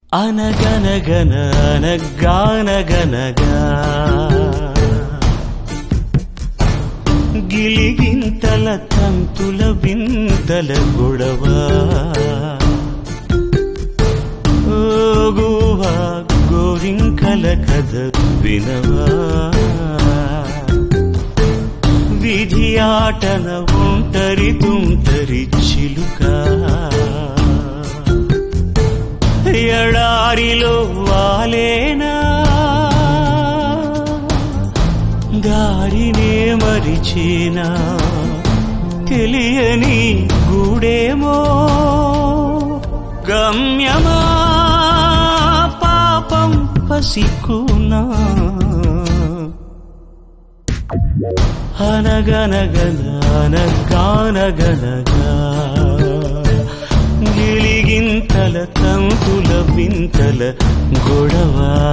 అనగనగన అనగానగనగా గిలిగింతల తంతుల వింతల గొడవ ఓగువా గోరింకల కథ వినవా విధి ఆటన ఉంటరి తుంటరి చిలుక ఎడారిలో వాలేనా దారినే మరిచేనా తెలియని గూడేమో గమ్యమా పాపం పసికునా అనగనగన అనగానగనగా గిలిగింతల తంతుల వింతల గొడవ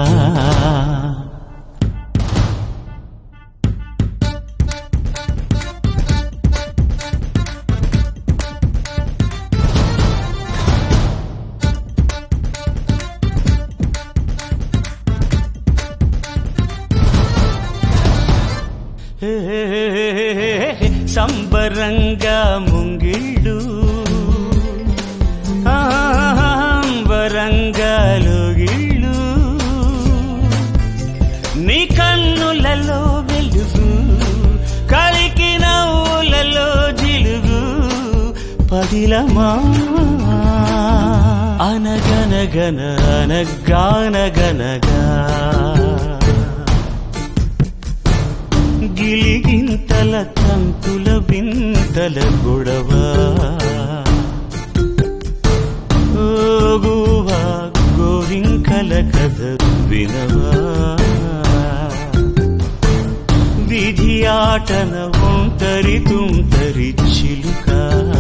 సంబరంగా ముంగిళ్ళు వరంగాలుగిళ్ళు నీ కన్నులలో వెలుగు కలికి నవ్వులలో జిలుగు పదిలమా అనగనగన అనగానగనగా గిలిగింతల తంతుల వింతల గొడవ ఓగువా గోరింకల కథ వినవా విధి ఆటన ఒంటరి తుంటరి చిలుక